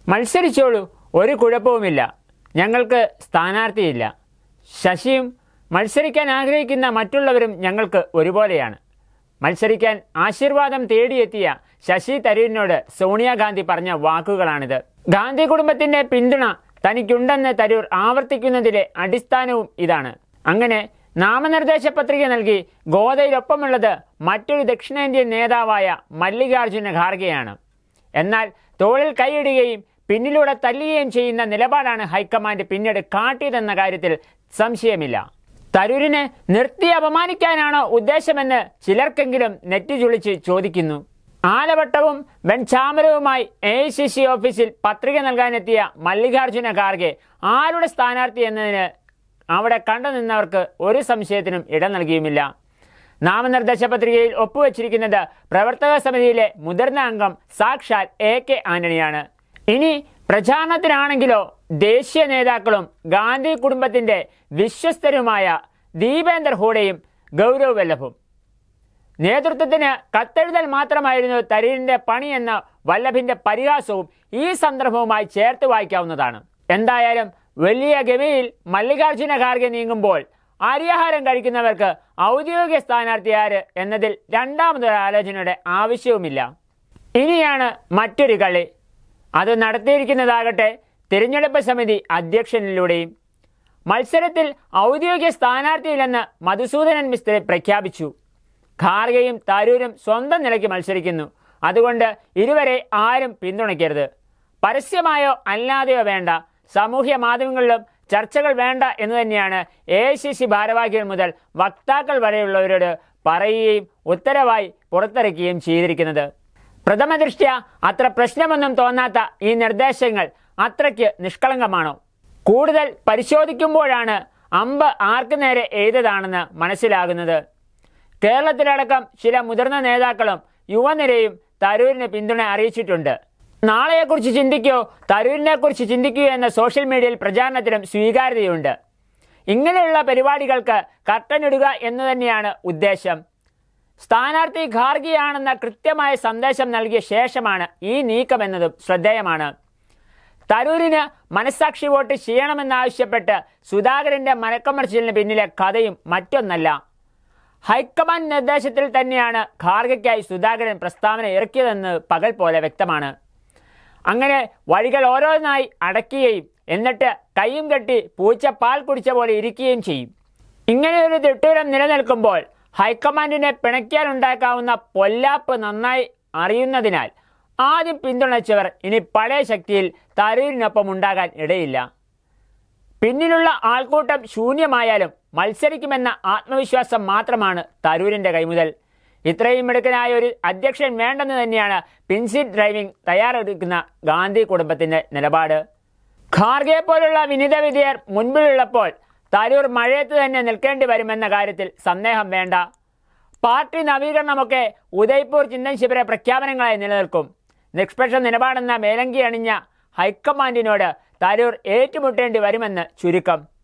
മത്സരിച്ചോളൂ ഒരു കുഴപ്പവുമില്ല ഞങ്ങൾക്ക് സ്ഥാനാർത്ഥിയില്ല ശശിയും മത്സരിക്കാൻ ആഗ്രഹിക്കുന്ന മറ്റുള്ളവരും ഞങ്ങൾക്ക് ഒരുപോലെയാണ് മത്സരിക്കാൻ ആശീർവാദം തേടിയെത്തിയ ശശി തരൂരിനോട് സോണിയാഗാന്ധി പറഞ്ഞ വാക്കുകളാണിത് ഗാന്ധി കുടുംബത്തിന്റെ പിന്തുണ തനിക്കുണ്ടെന്ന് തരൂർ ആവർത്തിക്കുന്നതിലെ അടിസ്ഥാനവും ഇതാണ് അങ്ങനെ നാമനിർദ്ദേശ പത്രിക നൽകി ഗോദയിലൊപ്പമുള്ളത് മറ്റൊരു ദക്ഷിണേന്ത്യൻ നേതാവായ മല്ലികാർജുന ഖാർഗെയാണ് എന്നാൽ തോളിൽ കൈയിടുകയും പിന്നിലൂടെ തല്ലുകയും ചെയ്യുന്ന നിലപാടാണ് ഹൈക്കമാൻഡ് പിന്നീട് കാട്ടിയതെന്ന കാര്യത്തിൽ സംശയമില്ല തരൂരിനെ നിർത്തി അപമാനിക്കാനാണോ ഉദ്ദേശമെന്ന് ചിലർക്കെങ്കിലും നെറ്റി ചുളിച്ച് ചോദിക്കുന്നു ആലവട്ടവും വെൺചാമരവുമായി എ ഐ സി സി ഓഫീസിൽ പത്രിക നൽകാനെത്തിയ മല്ലികാർജുന ഖാർഗെ ആരുടെ സ്ഥാനാർത്ഥി എന്നതിന് അവിടെ കണ്ടു നിന്നവർക്ക് ഒരു സംശയത്തിനും ഇടം നൽകിയുമില്ല നാമനിർദ്ദേശ പത്രികയിൽ ഒപ്പുവെച്ചിരിക്കുന്നത് പ്രവർത്തക സമിതിയിലെ മുതിർന്ന അംഗം സാക്ഷാൽ എ കെ ആന്റണിയാണ് ഇനി പ്രചാരണത്തിനാണെങ്കിലോ ദേശീയ നേതാക്കളും ഗാന്ധി കുടുംബത്തിന്റെ വിശ്വസ്തരുമായ ദീപേന്ദർ ഹൂഡയും ഗൗരവ് വല്ലഭും നേതൃത്വത്തിന് കത്തെഴുതൽ മാത്രമായിരുന്നു തരൂരിന്റെ പണിയെന്ന വല്ലഭിന്റെ പരിഹാസവും ഈ സന്ദർഭവുമായി ചേർത്ത് വായിക്കാവുന്നതാണ് എന്തായാലും വലിയ ഗമയിൽ മല്ലികാർജുന ഖാർഗെ നീങ്ങുമ്പോൾ അരിയാഹാരം കഴിക്കുന്നവർക്ക് ഔദ്യോഗിക സ്ഥാനാർത്ഥി ആര് എന്നതിൽ രണ്ടാമതൊരു ആലോചനയുടെ ആവശ്യവുമില്ല ഇനിയാണ് മറ്റൊരു കളി അത് നടത്തിയിരിക്കുന്നതാകട്ടെ തിരഞ്ഞെടുപ്പ് സമിതി അധ്യക്ഷനിലൂടെയും മത്സരത്തിൽ ഔദ്യോഗിക സ്ഥാനാർത്ഥിയില്ലെന്ന് മധുസൂദനൻ മിസ്ത്രി പ്രഖ്യാപിച്ചു ഖാർഗെയും തരൂരും സ്വന്തം നിലയ്ക്ക് മത്സരിക്കുന്നു അതുകൊണ്ട് ഇരുവരെ ആരും പിന്തുണയ്ക്കരുത് പരസ്യമായോ അല്ലാതെയോ വേണ്ട സാമൂഹ്യ മാധ്യമങ്ങളിലും ചർച്ചകൾ വേണ്ട എന്ന് തന്നെയാണ് എ ഐ സി സി ഭാരവാഹികൾ മുതൽ വക്താക്കൾ വരെയുള്ളവരോട് പറയുകയും ഉത്തരവായി പുറത്തിറക്കുകയും ചെയ്തിരിക്കുന്നത് പ്രഥമ ദൃഷ്ട്യ അത്ര പ്രശ്നമൊന്നും തോന്നാത്ത ഈ നിർദ്ദേശങ്ങൾ അത്രയ്ക്ക് നിഷ്കളങ്കമാണോ കൂടുതൽ പരിശോധിക്കുമ്പോഴാണ് അമ്പ് ആർക്ക് നേരെ എഴുതതാണെന്ന് മനസ്സിലാകുന്നത് കേരളത്തിലടക്കം ചില മുതിർന്ന നേതാക്കളും യുവനിരയും തരൂരിന് പിന്തുണ അറിയിച്ചിട്ടുണ്ട് നാളെയെക്കുറിച്ച് ചിന്തിക്കോ തരൂരിനെക്കുറിച്ച് ചിന്തിക്കുകയോ എന്ന സോഷ്യൽ മീഡിയയിൽ പ്രചാരണത്തിലും സ്വീകാര്യതയുണ്ട് ഇങ്ങനെയുള്ള പരിപാടികൾക്ക് കർട്ടനിടുക എന്ന് തന്നെയാണ് ഉദ്ദേശം സ്ഥാനാർത്ഥി ഖാർഗിയാണെന്ന കൃത്യമായ സന്ദേശം നൽകിയ ശേഷമാണ് ഈ നീക്കമെന്നതും ശ്രദ്ധേയമാണ് തരൂരിന് മനസ്സാക്ഷി വോട്ട് ചെയ്യണമെന്നാവശ്യപ്പെട്ട് സുധാകരന്റെ മലക്കമർച്ചിലിന് പിന്നിലെ കഥയും മറ്റൊന്നല്ല ഹൈക്കമാൻഡ് നിർദ്ദേശത്തിൽ തന്നെയാണ് ഖാർഗയ്ക്കായി സുധാകരൻ പ്രസ്താവന ഇറക്കിയതെന്ന് പകൽ പോലെ വ്യക്തമാണ് അങ്ങനെ വഴികൾ ഓരോന്നായി അടയ്ക്കുകയും എന്നിട്ട് കൈയും കെട്ടി പൂച്ച പാൽ കുടിച്ച പോലെ ഇരിക്കുകയും ചെയ്യും ഇങ്ങനെ ഒരു തിട്ടൂരം നിലനിൽക്കുമ്പോൾ ഹൈക്കമാൻഡിനെ പിണയ്ക്കാനുണ്ടാക്കാവുന്ന പൊല്ലാപ്പ് നന്നായി അറിയുന്നതിനാൽ ആദ്യം പിന്തുണച്ചവർ ഇനി പഴയ ശക്തിയിൽ തരൂരിനൊപ്പം ഉണ്ടാകാൻ ഇടയില്ല പിന്നിലുള്ള ആൾക്കൂട്ടം ശൂന്യമായാലും മത്സരിക്കുമെന്ന ആത്മവിശ്വാസം മാത്രമാണ് തരൂരിന്റെ കൈമുതൽ ഇത്രയും മിടുക്കനായ ഒരു അധ്യക്ഷൻ വേണ്ടെന്ന് തന്നെയാണ് പിൻസീറ്റ് ഡ്രൈവിംഗ് തയ്യാറെടുക്കുന്ന ഗാന്ധി കുടുംബത്തിന്റെ നിലപാട് ഖാർഗെ പോലുള്ള വിനിത വിധേയർ മുൻപിലുള്ളപ്പോൾ തരൂർ മഴയത്ത് തന്നെ നിൽക്കേണ്ടി വരുമെന്ന കാര്യത്തിൽ സന്ദേഹം വേണ്ട പാർട്ടി നവീകരണമൊക്കെ ഉദയ്പൂർ ചിന്തൻ ശിബിര പ്രഖ്യാപനങ്ങളായി നിലനിൽക്കും നിഷ്പക്ഷ നിലപാടെന്ന മേലങ്കി അണിഞ്ഞ ഹൈക്കമാൻഡിനോട് തരൂർ ഏറ്റുമുട്ടേണ്ടി വരുമെന്ന് ചുരുക്കം